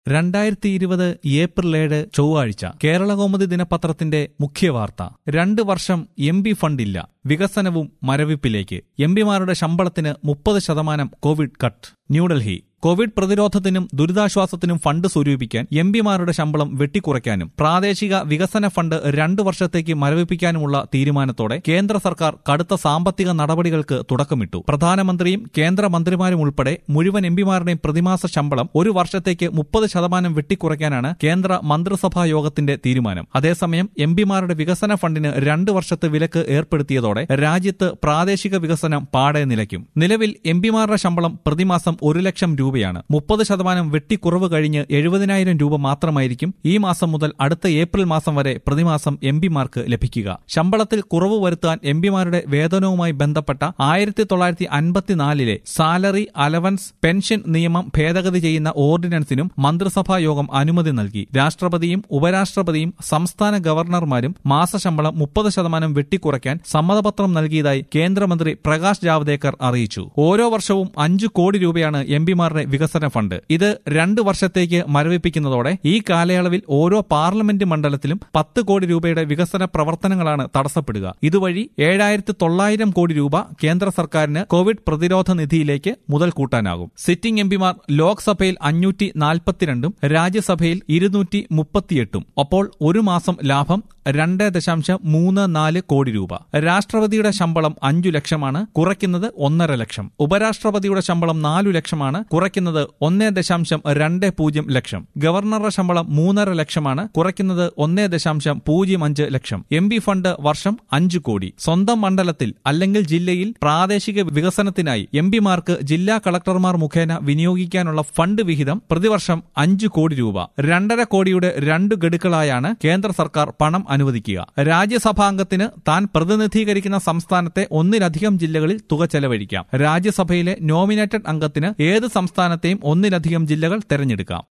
രണ്ടായിരത്തി ഇരുപത് ഏപ്രിൽ ഏഴ് ചൊവ്വാഴ്ച കേരളകൗമുദി ദിനപത്രത്തിന്റെ മുഖ്യവാർത്ത രണ്ട് വർഷം എം പി ഫണ്ടില്ല വികസനവും മരവിപ്പിലേക്ക് എം പിമാരുടെ ശമ്പളത്തിന് മുപ്പത് ശതമാനം കോവിഡ് കട്ട് ന്യൂഡൽഹി കോവിഡ് പ്രതിരോധത്തിനും ദുരിതാശ്വാസത്തിനും ഫണ്ട് സ്വരൂപിക്കാൻ എം പിമാരുടെ ശമ്പളം വെട്ടിക്കുറയ്ക്കാനും പ്രാദേശിക വികസന ഫണ്ട് രണ്ടു വർഷത്തേക്ക് മരവിപ്പിക്കാനുമുള്ള തീരുമാനത്തോടെ കേന്ദ്ര സർക്കാർ കടുത്ത സാമ്പത്തിക നടപടികൾക്ക് തുടക്കമിട്ടു പ്രധാനമന്ത്രിയും കേന്ദ്രമന്ത്രിമാരും ഉൾപ്പെടെ മുഴുവൻ എം പിമാരുടെയും പ്രതിമാസ ശമ്പളം ഒരു വർഷത്തേക്ക് മുപ്പത് ശതമാനം വെട്ടിക്കുറയ്ക്കാനാണ് കേന്ദ്ര മന്ത്രിസഭാ യോഗത്തിന്റെ തീരുമാനം അതേസമയം എം പിമാരുടെ വികസന ഫണ്ടിന് രണ്ട് വർഷത്തെ വിലക്ക് ഏർപ്പെടുത്തിയതോടെ രാജ്യത്ത് പ്രാദേശിക വികസനം പാടെ നിലയ്ക്കും നിലവിൽ എം പിമാരുടെ ശമ്പളം പ്രതിമാസം ഒരു ലക്ഷം രൂപയാണ് മുപ്പത് ശതമാനം വെട്ടിക്കുറവ് കഴിഞ്ഞ് എഴുപതിനായിരം രൂപ മാത്രമായിരിക്കും ഈ മാസം മുതൽ അടുത്ത ഏപ്രിൽ മാസം വരെ പ്രതിമാസം എം പിമാർക്ക് ലഭിക്കുക ശമ്പളത്തിൽ കുറവ് വരുത്താൻ എം പിമാരുടെ വേതനവുമായി ബന്ധപ്പെട്ട ആയിരത്തി തൊള്ളായിരത്തി അൻപത്തിനാലിലെ സാലറി അലവൻസ് പെൻഷൻ നിയമം ഭേദഗതി ചെയ്യുന്ന ഓർഡിനൻസിനും മന്ത്രിസഭാ യോഗം അനുമതി നൽകി രാഷ്ട്രപതിയും ഉപരാഷ്ട്രപതിയും സംസ്ഥാന ഗവർണർമാരും മാസശമ്പളം മുപ്പത് ശതമാനം വെട്ടിക്കുറയ്ക്കാൻ സമ്മതപത്രം നൽകിയതായി കേന്ദ്രമന്ത്രി പ്രകാശ് ജാവ്ദേക്കർ അറിയിച്ചു ഓരോ വർഷവും അഞ്ചു കോടി രൂപയാണ് എം പിമാരുടെ വികസന ഫണ്ട് ഇത് രണ്ട് വർഷത്തേക്ക് മരവിപ്പിക്കുന്നതോടെ ഈ കാലയളവിൽ ഓരോ പാർലമെന്റ് മണ്ഡലത്തിലും പത്ത് കോടി രൂപയുടെ വികസന പ്രവർത്തനങ്ങളാണ് തടസ്സപ്പെടുക ഇതുവഴി ഏഴായിരത്തി തൊള്ളായിരം കോടി രൂപ കേന്ദ്ര സർക്കാരിന് കോവിഡ് പ്രതിരോധ നിധിയിലേക്ക് മുതൽ കൂട്ടാനാകും സിറ്റിംഗ് എംപിമാർ ലോക്സഭയിൽ അഞ്ഞൂറ്റി നാൽപ്പത്തിരണ്ടും രാജ്യസഭയിൽ ഇരുന്നൂറ്റി മുപ്പത്തിയെട്ടും അപ്പോൾ ഒരു മാസം ലാഭം രണ്ട് ദശാംശം മൂന്ന് നാല് കോടി രൂപ രാഷ്ട്രപതിയുടെ ശമ്പളം അഞ്ചു ലക്ഷമാണ് കുറയ്ക്കുന്നത് ഒന്നര ലക്ഷം ഉപരാഷ്ട്രപതിയുടെ ശമ്പളം നാലു ലക്ഷമാണ് കുറയ്ക്കുന്നത് ഒന്നേ ദശാംശം രണ്ട് പൂജ്യം ലക്ഷം ഗവർണറുടെ ശമ്പളം മൂന്നര ലക്ഷമാണ് കുറയ്ക്കുന്നത് ഒന്നേ ദശാംശം പൂജ്യം അഞ്ച് ലക്ഷം എം പി ഫണ്ട് വർഷം അഞ്ചു കോടി സ്വന്തം മണ്ഡലത്തിൽ അല്ലെങ്കിൽ ജില്ലയിൽ പ്രാദേശിക വികസനത്തിനായി എം പിമാർക്ക് ജില്ലാ കളക്ടർമാർ മുഖേന വിനിയോഗിക്കാനുള്ള ഫണ്ട് വിഹിതം പ്രതിവർഷം അഞ്ചു കോടി രൂപ രണ്ടര കോടിയുടെ രണ്ട് ഗഡുക്കളായാണ് കേന്ദ്ര സർക്കാർ പണം അനുവദിക്കുക രാജ്യസഭാംഗത്തിന് താൻ പ്രതിനിധീകരിക്കുന്ന സംസ്ഥാനത്തെ ഒന്നിലധികം ജില്ലകളിൽ തുക ചെലവഴിക്കാം രാജ്യസഭയിലെ നോമിനേറ്റഡ് അംഗത്തിന് ഏത് സംസ്ഥാനത്തെയും ഒന്നിലധികം ജില്ലകൾ തെരഞ്ഞെടുക്കാം